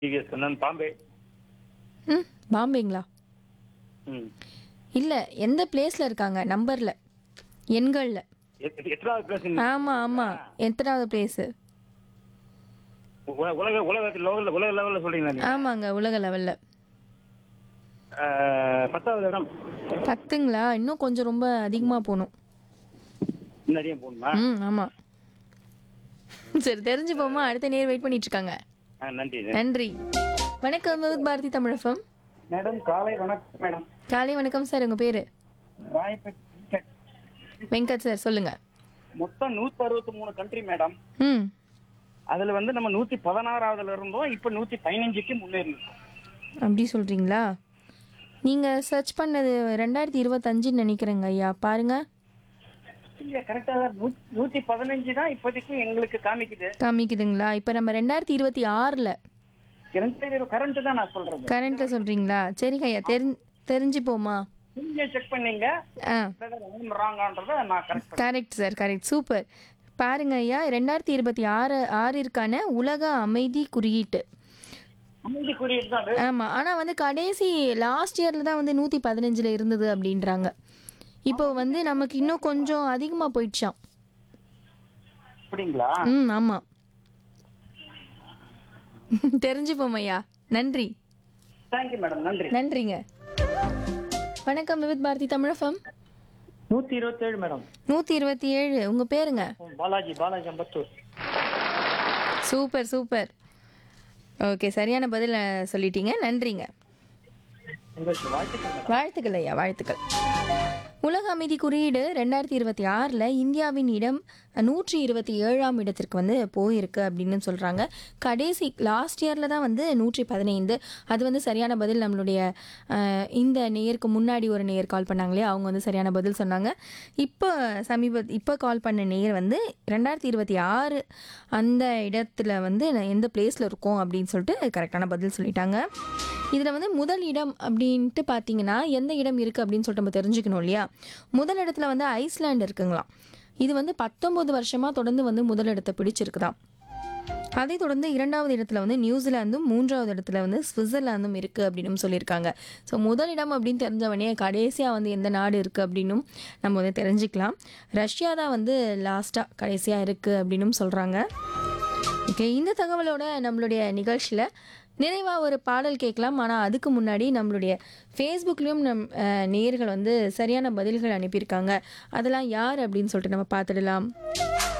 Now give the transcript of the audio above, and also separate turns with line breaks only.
TVS Kannan Bombay
ம் பாம்பேங்களா
ம்
இல்லை எந்த பிளேஸில் இருக்காங்க நம்பரில் எண்களில்
எத்- எத்தனாவது பிளேஸ்
ஆமாம் ஆமாம் எத்தனாவது பிளேஸு
உலக உலக உலகத்தில் லெவலில் உலக லெவலில் சொல்றீங்களா நீங்க
ஆமாங்க உலக லெவலில்
அஹ், பத்தாவது இடம்
பத்துங்களா இன்னும் கொஞ்சம் ரொம்ப அதிகமாக போகணும்
நிறைய போகணுமா
ம் ஆமாம் சரி தெரிஞ்சு போமா அடுத்த நேர் வெயிட் பண்ணிட்டு இருக்காங்க
ஆ, நன்றி
நன்றி வணக்கம் வித் பாரதி தமிழகம்
மேடம் காலை வணக்கம் மேடம்
காலை வணக்கம் சார் உங்கள் பேர்
ராயப்பேட்டை
வெங்கட் சார் சொல்லுங்கள்
மொத்தம் நூத்தி அறுபத்தி மூணு கண்ட்ரி மேடம்
ம்
அதுல வந்து நம்ம நூத்தி பதினாறாவதுல இருந்தோம் இப்ப நூத்தி பதினஞ்சுக்கு முன்னேறி இருக்கோம்
அப்படி சொல்கிறீங்களா நீங்கள் சர்ச் பண்ணது ரெண்டாயிரத்தி இருபத்தஞ்சுன்னு நினைக்கிறேங்க ஐயா பாருங்க
இல்ல கரெக்டா நூத்தி பதினஞ்சு தான் இப்போதைக்கு எங்களுக்கு காமிக்குது
காமிக்குதுங்களா இப்போ நம்ம ரெண்டாயிரத்தி இருபத்தி ஆறில்
கரண்ட் தான் நான் சொல்றது
கரண்ட்டில் சொல்கிறீங்களா சரிங்க ஐயா தெரிஞ்சு தெரிஞ்சுப்போமா
நீங்க செக் பண்ணீங்க
ஆ
ராங்கான்றத நான் correct
correct sir correct super பாருங்க ஐயா ரெண்டாயிரத்தி இருபத்தி ஆறு ஆறிற்கான உலக அமைதி குறியீட்டு
அமைதி குறியீடு தான் அது.
ஆமாம் ஆனால் வந்து கடைசி லாஸ்ட் இயரில் தான் வந்து நூற்றி பதினஞ்சில் இருந்தது அப்படின்றாங்க இப்போ வந்து நமக்கு இன்னும் கொஞ்சம் அதிகமாக போயிடுச்சாம்
அப்படிங்களா
ம் ஆமாம் தெரிஞ்சுப்போம் ஐயா நன்றி
தேங்க்யூ மேடம் நன்றி
நன்றிங்க வணக்கம் விவித் பாரதி தமிழகம்
நூத்தி இருபத்தி ஏழு மேடம்
நூற்றி இருபத்தி ஏழு உங்கள் பேருங்க
Balaji Balaji Ambattur
super super okay சரியான பதில் அஹ், சொல்லிட்டீங்க நன்றிங்க
உங்களுக்கு வாழ்த்துக்கள் மேடம்
வாழ்த்துக்கள் ஐயா வாழ்த்துக்கள் உலக அமைதி குறியீடு ரெண்டாயிரத்தி இருபத்தி ஆறில் இந்தியாவின் இடம் நூற்றி இருபத்தி ஏழாம் இடத்திற்கு வந்து போயிருக்கு அப்படின்னு சொல்கிறாங்க கடைசி லாஸ்ட் இயரில் தான் வந்து நூற்றி பதினைந்து அது வந்து சரியான பதில் நம்மளுடைய அஹ், இந்த நேருக்கு முன்னாடி ஒரு நேர் கால் பண்ணாங்களே அவங்க வந்து சரியான பதில் சொன்னாங்க இப்போ சமீப இப்போ கால் பண்ண நேர் வந்து ரெண்டாயிரத்தி இருபத்தி ஆறு அந்த இடத்துல வந்து எந்த பிளேஸில் இருக்கோம் அப்படின்னு சொல்லிட்டு கரெக்டான பதில் சொல்லிட்டாங்க இதில் வந்து முதல் இடம் அப்படின்ட்டு பார்த்தீங்கன்னா எந்த இடம் இருக்குது அப்படின்னு சொல்லிட்டு நம்ம தெரிஞ்சுக்கணும் இல்லையா முதல் இடத்துல வந்து ஐஸ்லாண்ட் இருக்குங்களாம் இது வந்து பத்தொம்பது வருஷமாக தொடர்ந்து வந்து முதல் இடத்தை பிடிச்சிருக்குதாம் அதை தொடர்ந்து இரண்டாவது இடத்துல வந்து நியூசிலாந்தும் மூன்றாவது இடத்துல வந்து சுவிட்சர்லாந்தும் இருக்குது அப்படின்னு சொல்லியிருக்காங்க ஸோ முதல் இடம் அப்படின்னு தெரிஞ்சவனே கடைசியாக வந்து எந்த நாடு இருக்குது அப்படின்னும் நம்ம வந்து தெரிஞ்சுக்கலாம் ரஷ்யா தான் வந்து லாஸ்ட்டாக கடைசியாக இருக்குது அப்படின்னும் சொல்கிறாங்க ஓகே இந்த தகவலோட நம்மளுடைய நிகழ்ச்சியில் நிறைவாக ஒரு பாடல் கேட்கலாம் ஆனால் அதுக்கு முன்னாடி நம்மளுடைய ஃபேஸ்புக்லேயும் நம் அஹ், நேயர்கள் வந்து சரியான பதில்கள் அனுப்பியிருக்காங்க அதெல்லாம் யார் அப்படின்னு சொல்லிட்டு நம்ம பார்த்துடலாம்